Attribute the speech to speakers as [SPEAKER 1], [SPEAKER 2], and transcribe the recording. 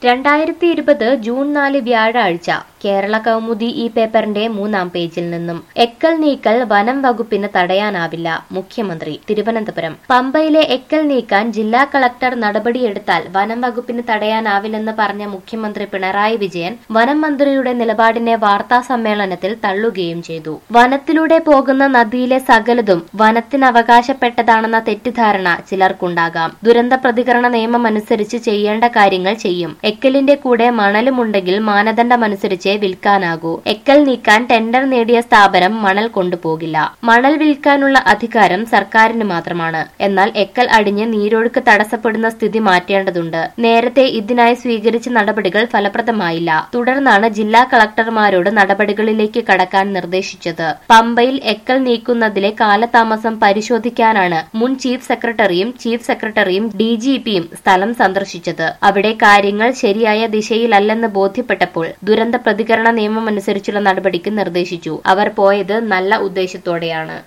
[SPEAKER 1] രണ്ടായിരത്തി ഇരുപത് ജൂൺ നാല് വ്യാഴാഴ്ച കേരള കൗമുദി ഈ പേപ്പറിന്റെ മൂന്നാം പേജിൽ നിന്നും എക്കൽ നീക്കൽ വനം വകുപ്പിന് തടയാനാവില്ല മുഖ്യമന്ത്രി തിരുവനന്തപുരം പമ്പയിലെ എക്കൽ നീക്കാൻ ജില്ലാ കളക്ടർ നടപടിയെടുത്താൽ വനം വകുപ്പിന് തടയാനാവില്ലെന്ന് പറഞ്ഞ മുഖ്യമന്ത്രി പിണറായി വിജയൻ വനം മന്ത്രിയുടെ നിലപാടിനെ വാർത്താ സമ്മേളനത്തിൽ തള്ളുകയും ചെയ്തു വനത്തിലൂടെ പോകുന്ന നദിയിലെ സകലതും വനത്തിന് അവകാശപ്പെട്ടതാണെന്ന തെറ്റിദ്ധാരണ ചിലർക്കുണ്ടാകാം ദുരന്ത പ്രതികരണ നിയമം അനുസരിച്ച് ചെയ്യേണ്ട കാര്യങ്ങൾ ചെയ്യും എക്കലിന്റെ കൂടെ മണലുമുണ്ടെങ്കിൽ മാനദണ്ഡമനുസരിച്ച് വിൽക്കാനാകൂ എക്കൽ നീക്കാൻ ടെൻഡർ നേടിയ സ്ഥാപനം മണൽ കൊണ്ടുപോകില്ല മണൽ വിൽക്കാനുള്ള അധികാരം സർക്കാരിന് മാത്രമാണ് എന്നാൽ എക്കൽ അടിഞ്ഞ് നീരൊഴുക്ക് തടസ്സപ്പെടുന്ന സ്ഥിതി മാറ്റേണ്ടതുണ്ട് നേരത്തെ ഇതിനായി സ്വീകരിച്ച നടപടികൾ ഫലപ്രദമായില്ല തുടർന്നാണ് ജില്ലാ കളക്ടർമാരോട് നടപടികളിലേക്ക് കടക്കാൻ നിർദ്ദേശിച്ചത് പമ്പയിൽ എക്കൽ നീക്കുന്നതിലെ കാലതാമസം പരിശോധിക്കാനാണ് മുൻ ചീഫ് സെക്രട്ടറിയും ചീഫ് സെക്രട്ടറിയും ഡിജിപിയും സ്ഥലം സന്ദർശിച്ചത് അവിടെ കാര്യങ്ങൾ ശരിയായ ദിശയിലല്ലെന്ന് ബോധ്യപ്പെട്ടപ്പോൾ ദുരന്ത പ്രതികരണ നിയമം അനുസരിച്ചുള്ള നടപടിക്ക് നിർദ്ദേശിച്ചു അവർ പോയത് നല്ല ഉദ്ദേശത്തോടെയാണ്